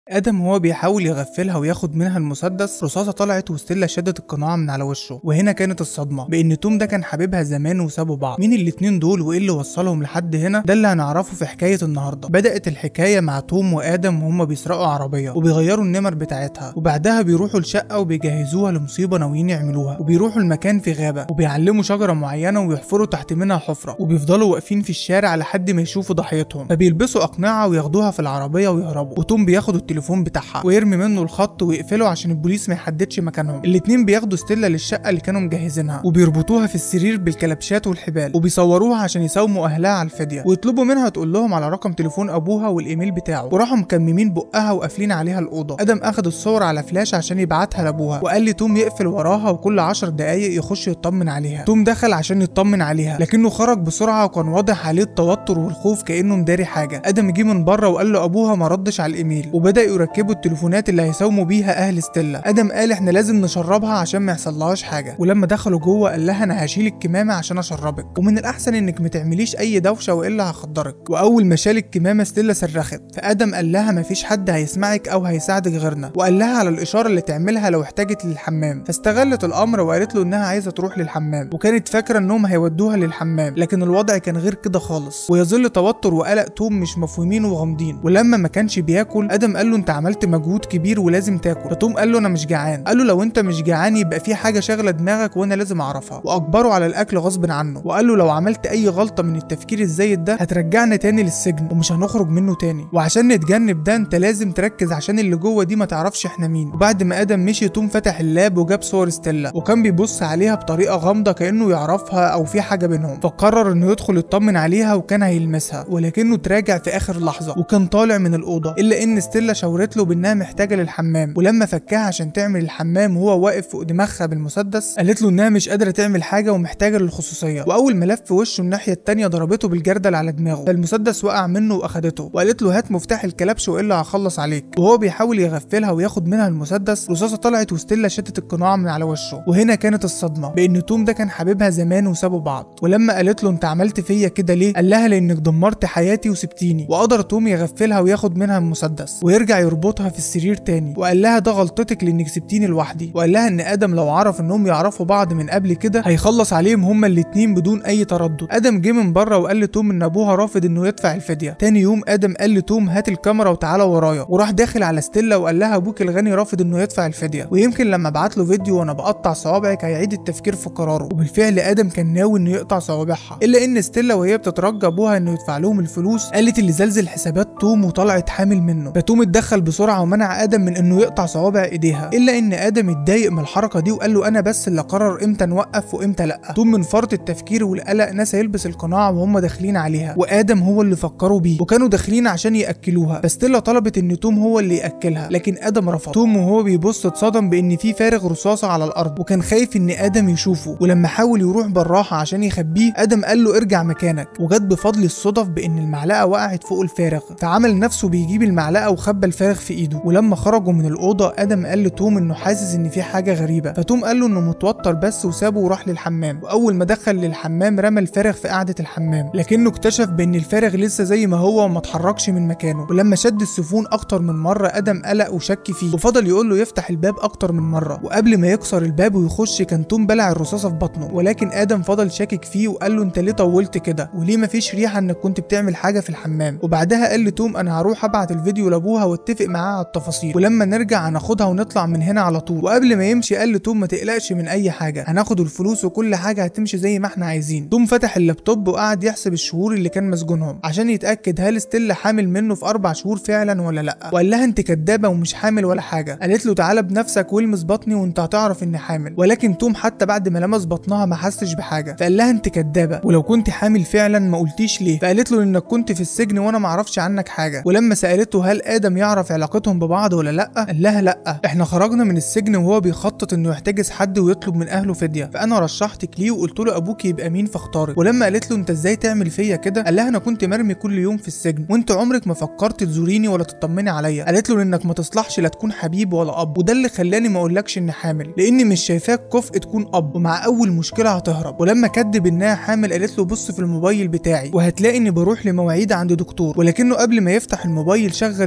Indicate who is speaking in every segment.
Speaker 1: ادم وهو بيحاول يغفلها وياخد منها المسدس رصاصه طلعت وستيلا شدت القناع من على وشه وهنا كانت الصدمه بان توم ده كان حبيبها زمان وسابوا بعض مين الاتنين دول وايه اللي وصلهم لحد هنا ده اللي هنعرفه في حكايه النهارده بدات الحكايه مع توم وادم وهما بيسرقوا عربيه وبيغيروا النمر بتاعتها وبعدها بيروحوا الشقه وبيجهزوها لمصيبه ناويين يعملوها وبيروحوا المكان في غابه وبيعلموا شجره معينه ويحفروا تحت منها حفره وبيفضلوا واقفين في الشارع لحد ما يشوفوا ضحيتهم فبيلبسوا اقنعه وياخدوها في العربيه ويهربوا وتوم بياخد التليفون بتاعها ويرمي منه الخط ويقفله عشان البوليس ما يحددش مكانهم الاتنين بياخدوا ستيلا للشقه اللي كانوا مجهزينها وبيربطوها في السرير بالكلبشات والحبال وبيصوروها عشان يساوموا اهلها على الفديه ويطلبوا منها تقول لهم على رقم تليفون ابوها والايميل بتاعه وراحوا مكممين بقها وقافلين عليها الاوضه ادم اخد الصور على فلاش عشان يبعتها لابوها وقال لي توم يقفل وراها وكل 10 دقايق يخش يطمن عليها توم دخل عشان يطمن عليها لكنه خرج بسرعه وكان واضح عليه التوتر والخوف كانه مداري حاجه ادم جه من بره وقال له ابوها ما ردش على الايميل وبدا يركبوا التليفونات اللي هيساوموا بيها اهل ستيلا ادم قال احنا لازم نشربها عشان ما يحصلهاش حاجه ولما دخلوا جوه قال لها انا هشيل الكمامه عشان اشربك ومن الاحسن انك ما تعمليش اي دوشه والا هخدرك واول ما شال الكمامه ستيلا صرخت فادم قال لها مفيش حد هيسمعك او هيساعدك غيرنا وقال لها على الاشاره اللي تعملها لو احتاجت للحمام فاستغلت الامر وقالت له انها عايزه تروح للحمام وكانت فاكره انهم هيودوها للحمام لكن الوضع كان غير كده خالص ويظل توتر وقلق توم مش مفهومين وغامضين ولما ما كانش بياكل ادم قال له انت عملت مجهود كبير ولازم تاكل فتوم قال له انا مش جعان قال له لو انت مش جعان يبقى في حاجه شاغله دماغك وانا لازم اعرفها واجبره على الاكل غصب عنه وقال له لو عملت اي غلطه من التفكير الزايد ده هترجعنا تاني للسجن ومش هنخرج منه تاني وعشان نتجنب ده انت لازم تركز عشان اللي جوه دي ما تعرفش احنا مين وبعد ما ادم مشي توم فتح اللاب وجاب صور ستيلا وكان بيبص عليها بطريقه غامضه كانه يعرفها او في حاجه بينهم فقرر انه يدخل يطمن عليها وكان هيلمسها ولكنه تراجع في اخر لحظه وكان طالع من الاوضه الا ان ستيلا شاورت له بانها محتاجه للحمام ولما فكها عشان تعمل الحمام وهو واقف فوق دماغها بالمسدس قالت له انها مش قادره تعمل حاجه ومحتاجه للخصوصيه واول ما لف وشه الناحيه التانيه ضربته بالجردل على دماغه فالمسدس وقع منه واخدته وقالت له هات مفتاح الكلبش والا هخلص عليك وهو بيحاول يغفلها وياخد منها المسدس رصاصه طلعت وستيلا شتت القناع من على وشه وهنا كانت الصدمه بان توم ده كان حبيبها زمان وسابوا بعض ولما قالت له انت عملت فيا كده ليه قال لها لانك دمرت حياتي وسبتيني وقدر توم يغفلها وياخد منها المسدس ويرجع يربطها في السرير تاني وقال لها ده غلطتك لانك سبتيني لوحدي وقال لها ان ادم لو عرف انهم يعرفوا بعض من قبل كده هيخلص عليهم هما الاتنين بدون اي تردد ادم جه من بره وقال لتوم ان ابوها رافض انه يدفع الفديه تاني يوم ادم قال لتوم هات الكاميرا وتعالى ورايا وراح داخل على ستيلا وقال لها ابوك الغني رافض انه يدفع الفديه ويمكن لما ابعت له فيديو وانا بقطع صوابعك هيعيد التفكير في قراره وبالفعل ادم كان ناوي انه يقطع صوابعها الا ان ستيلا وهي بتترجى ابوها انه يدفع لهم الفلوس قالت اللي زلزل حسابات توم وطلعت حامل منه فتوم اتدخل بسرعه ومنع ادم من انه يقطع صوابع ايديها الا ان ادم اتضايق من الحركه دي وقال له انا بس اللي قرر امتى نوقف وامتى لا توم من فرط التفكير والقلق نسى يلبس القناع وهم داخلين عليها وادم هو اللي فكروا بيه وكانوا داخلين عشان ياكلوها بس تيلا طلبت ان توم هو اللي ياكلها لكن ادم رفض توم وهو بيبص اتصدم بان في فارغ رصاصه على الارض وكان خايف ان ادم يشوفه ولما حاول يروح بالراحه عشان يخبيه ادم قال له ارجع مكانك وجت بفضل الصدف بان المعلقه وقعت فوق الفارغ فعمل نفسه بيجيب المعلقه وخبى الفارغ في ايده ولما خرجوا من الاوضه ادم قال لتوم انه حاسس ان في حاجه غريبه فتوم قال له انه متوتر بس وسابه وراح للحمام واول ما دخل للحمام رمى الفارغ في قعده الحمام لكنه اكتشف بان الفارغ لسه زي ما هو وما اتحركش من مكانه ولما شد السفون اكتر من مره ادم قلق وشك فيه وفضل يقول له يفتح الباب اكتر من مره وقبل ما يكسر الباب ويخش كان توم بلع الرصاصه في بطنه ولكن ادم فضل شاكك فيه وقال له انت ليه طولت كده وليه مفيش ريحه انك كنت بتعمل حاجه في الحمام وبعدها قال لتوم انا هروح ابعت الفيديو لابوها واتفق معاه على التفاصيل ولما نرجع هناخدها ونطلع من هنا على طول وقبل ما يمشي قال لتوم ما تقلقش من اي حاجه هناخد الفلوس وكل حاجه هتمشي زي ما احنا عايزين توم فتح اللابتوب وقعد يحسب الشهور اللي كان مسجونهم عشان يتاكد هل ستيلا حامل منه في اربع شهور فعلا ولا لا وقال لها انت كدابه ومش حامل ولا حاجه قالت له تعالى بنفسك والمس بطني وانت هتعرف اني حامل ولكن توم حتى بعد ما لمس بطنها ما حسش بحاجه فقال لها انت كدابه ولو كنت حامل فعلا ما قلتيش ليه فقالت له انك كنت في السجن وانا ما اعرفش عنك حاجه ولما سالته هل ادم يعرف علاقتهم ببعض ولا لا قال لها لا احنا خرجنا من السجن وهو بيخطط انه يحتجز حد ويطلب من اهله فديه فانا رشحتك ليه وقلت له ابوك يبقى مين فاختارك ولما قالت له انت ازاي تعمل فيا كده قال لها انا كنت مرمي كل يوم في السجن وانت عمرك ما فكرت تزوريني ولا تطمني عليا قالت له انك ما تصلحش لا تكون حبيب ولا اب وده اللي خلاني ما اقولكش اني حامل لاني مش شايفاك كفء تكون اب ومع اول مشكله هتهرب ولما كدب انها حامل قالت له بص في الموبايل بتاعي وهتلاقي اني بروح لمواعيد عند دكتور ولكنه قبل ما يفتح الموبايل شغل دماغه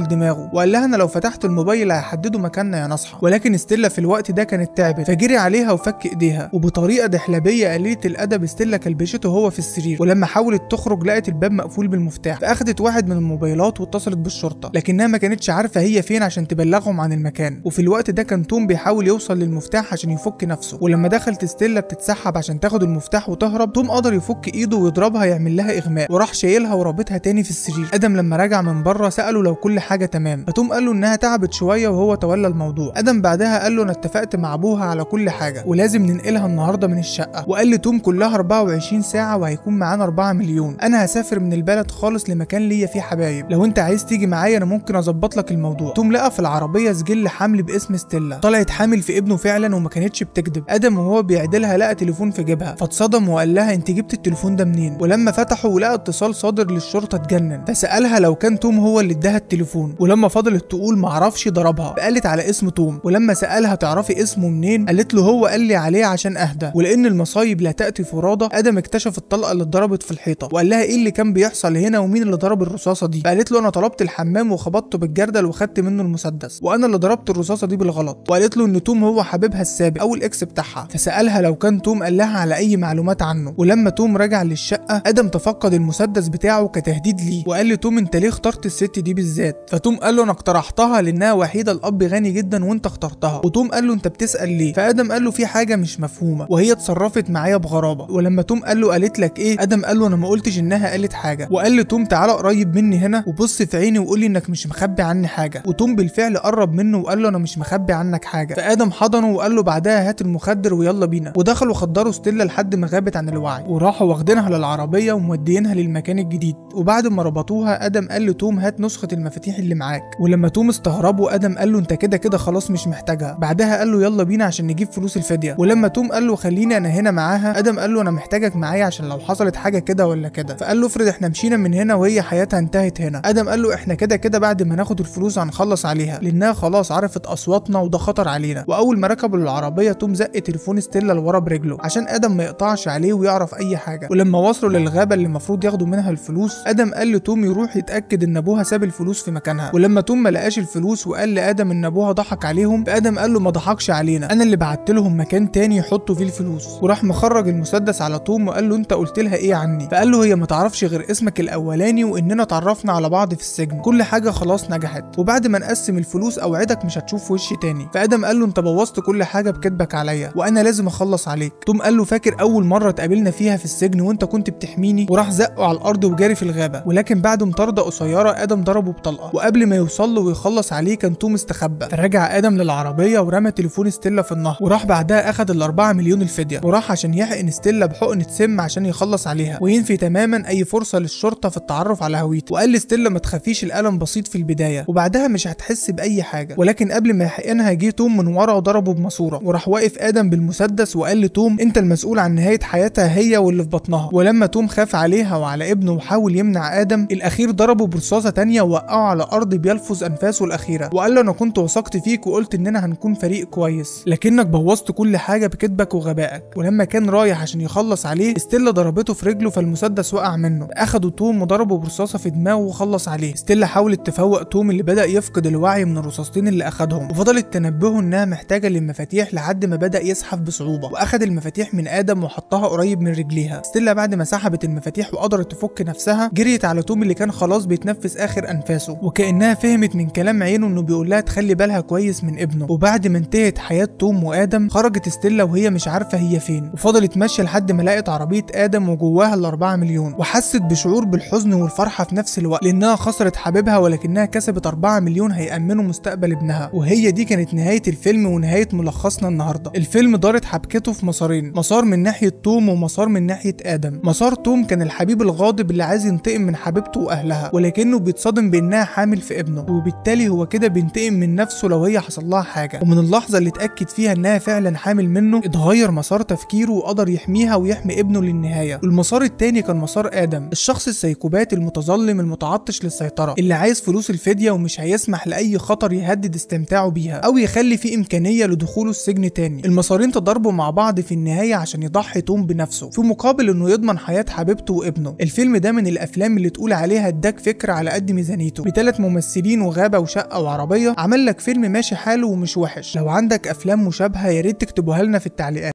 Speaker 1: يعرفوا وقال لها انا لو فتحت الموبايل هيحددوا مكاننا يا نصحى ولكن ستيلا في الوقت ده كانت تعبت فجري عليها وفك ايديها وبطريقه دحلبيه قليله الادب ستيلا كلبشته هو في السرير ولما حاولت تخرج لقت الباب مقفول بالمفتاح فاخدت واحد من الموبايلات واتصلت بالشرطه لكنها ما كانتش عارفه هي فين عشان تبلغهم عن المكان وفي الوقت ده كان توم بيحاول يوصل للمفتاح عشان يفك نفسه ولما دخلت ستيلا بتتسحب عشان تاخد المفتاح وتهرب توم قدر يفك ايده ويضربها يعمل لها اغماء وراح شايلها ورابطها تاني في السرير ادم لما رجع من بره ساله لو كل حاجه تمام فتوم قال له انها تعبت شويه وهو تولى الموضوع ادم بعدها قال له انا اتفقت مع ابوها على كل حاجه ولازم ننقلها النهارده من الشقه وقال لتوم كلها 24 ساعه وهيكون معانا 4 مليون انا هسافر من البلد خالص لمكان ليا فيه حبايب لو انت عايز تيجي معايا انا ممكن اظبط لك الموضوع توم لقى في العربيه سجل حمل باسم ستيلا طلعت حامل في ابنه فعلا وما كانتش بتكذب ادم وهو بيعدلها لقى تليفون في جيبها فاتصدم وقال لها انت جبت التليفون ده منين ولما فتحه ولقى اتصال صادر للشرطه اتجنن فسالها لو كان توم هو اللي اداها التليفون ولما فضلت تقول معرفش ضربها فقالت على اسم توم ولما سالها تعرفي اسمه منين قالت له هو قال لي عليه عشان اهدى ولان المصايب لا تاتي فرادى ادم اكتشف الطلقه اللي اتضربت في الحيطه وقال لها ايه اللي كان بيحصل هنا ومين اللي ضرب الرصاصه دي فقالت له انا طلبت الحمام وخبطته بالجردل وخدت منه المسدس وانا اللي ضربت الرصاصه دي بالغلط وقالت له ان توم هو حبيبها السابق او الاكس بتاعها فسالها لو كان توم قال لها على اي معلومات عنه ولما توم رجع للشقه ادم تفقد المسدس بتاعه كتهديد ليه وقال لتوم انت ليه اخترت الست دي بالذات فتوم قال له انا اقترحتها لانها وحيده الاب غني جدا وانت اخترتها وتوم قال له انت بتسال ليه فادم قال له في حاجه مش مفهومه وهي اتصرفت معايا بغرابه ولما توم قال له قالت لك ايه ادم قال له انا ما قلتش انها قالت حاجه وقال لتوم تعالى قريب مني هنا وبص في عيني وقول لي انك مش مخبي عني حاجه وتوم بالفعل قرب منه وقال له انا مش مخبي عنك حاجه فادم حضنه وقال له بعدها هات المخدر ويلا بينا ودخلوا خدروا ستيلا لحد ما غابت عن الوعي وراحوا واخدينها للعربيه ومودينها للمكان الجديد وبعد ما ربطوها ادم قال لتوم هات نسخه المفاتيح اللي معاك ولما توم استغربوا ادم قال له انت كده كده خلاص مش محتاجها بعدها قال له يلا بينا عشان نجيب فلوس الفديه ولما توم قال له خليني انا هنا معاها ادم قال له انا محتاجك معايا عشان لو حصلت حاجه كده ولا كده فقال له افرض احنا مشينا من هنا وهي حياتها انتهت هنا ادم قال له احنا كده كده بعد ما ناخد الفلوس هنخلص عليها لانها خلاص عرفت اصواتنا وده خطر علينا واول ما ركبوا للعربيه توم زق تليفون ستيلا لورا برجله عشان ادم ما يقطعش عليه ويعرف اي حاجه ولما وصلوا للغابه اللي المفروض ياخدوا منها الفلوس ادم قال لتوم يروح يتاكد ان ابوها ساب الفلوس في مكانها ولما توم ما لقاش الفلوس وقال لادم ان ابوها ضحك عليهم فادم قال له ما ضحكش علينا انا اللي بعت لهم مكان تاني يحطوا فيه الفلوس وراح مخرج المسدس على توم وقال له انت قلت لها ايه عني فقال له هي ما تعرفش غير اسمك الاولاني واننا اتعرفنا على بعض في السجن كل حاجه خلاص نجحت وبعد ما نقسم الفلوس اوعدك مش هتشوف وشي تاني فادم قال له انت بوظت كل حاجه بكدبك عليا وانا لازم اخلص عليك توم قال له فاكر اول مره اتقابلنا فيها في السجن وانت كنت بتحميني وراح زقه على الارض وجاري في الغابه ولكن بعد مطارده قصيره ادم ضربه بطلقه وقبل ما يوصل له ويخلص عليه كان توم استخبى فرجع ادم للعربيه ورمى تليفون ستيلا في النهر وراح بعدها اخد ال 4 مليون الفديه وراح عشان يحقن ستيلا بحقنه سم عشان يخلص عليها وينفي تماما اي فرصه للشرطه في التعرف على هويته وقال لستيلا ما تخافيش الالم بسيط في البدايه وبعدها مش هتحس باي حاجه ولكن قبل ما يحقنها جه توم من ورا وضربه بماسوره وراح واقف ادم بالمسدس وقال لتوم انت المسؤول عن نهايه حياتها هي واللي في بطنها ولما توم خاف عليها وعلى ابنه وحاول يمنع ادم الاخير ضربه برصاصه تانية ووقعه على الارض بيلفظ انفاسه الاخيره وقال له انا كنت وثقت فيك وقلت اننا هنكون فريق كويس لكنك بوظت كل حاجه بكذبك وغبائك ولما كان رايح عشان يخلص عليه ستيلا ضربته في رجله فالمسدس وقع منه اخدوا توم وضربوا برصاصه في دماغه وخلص عليه ستيلا حاولت تفوق توم اللي بدا يفقد الوعي من الرصاصتين اللي اخدهم وفضلت تنبهه انها محتاجه للمفاتيح لحد ما بدا يزحف بصعوبه واخد المفاتيح من ادم وحطها قريب من رجليها ستيلا بعد ما سحبت المفاتيح وقدرت تفك نفسها جريت على توم اللي كان خلاص بيتنفس اخر انفاسه وكانها فهمت من كلام عينه انه بيقول لها تخلي بالها كويس من ابنه وبعد ما انتهت حياه توم وادم خرجت ستيلا وهي مش عارفه هي فين وفضلت ماشيه لحد ما لقت عربيه ادم وجواها الأربعة مليون وحست بشعور بالحزن والفرحه في نفس الوقت لانها خسرت حبيبها ولكنها كسبت 4 مليون هيأمنوا مستقبل ابنها وهي دي كانت نهايه الفيلم ونهايه ملخصنا النهارده الفيلم دارت حبكته في مسارين مسار من ناحيه توم ومسار من ناحيه ادم مسار توم كان الحبيب الغاضب اللي عايز ينتقم من حبيبته واهلها ولكنه بيتصدم بانها حامل في ابنه وبالتالي هو كده بينتقم من نفسه لو هي حصل لها حاجه ومن اللحظه اللي اتاكد فيها انها فعلا حامل منه اتغير مسار تفكيره وقدر يحميها ويحمي ابنه للنهايه والمسار التاني كان مسار ادم الشخص السيكوبات المتظلم المتعطش للسيطره اللي عايز فلوس الفديه ومش هيسمح لاي خطر يهدد استمتاعه بيها او يخلي فيه امكانيه لدخوله السجن تاني المسارين تضاربوا مع بعض في النهايه عشان يضحي توم بنفسه في مقابل انه يضمن حياه حبيبته وابنه الفيلم ده من الافلام اللي تقول عليها اداك فكره على قد ميزانيته بثلاث ممثلين وغابه وشقه وعربيه عمل لك فيلم ماشي حاله ومش وحش لو عندك افلام مشابهه يا ريت تكتبوها لنا في التعليقات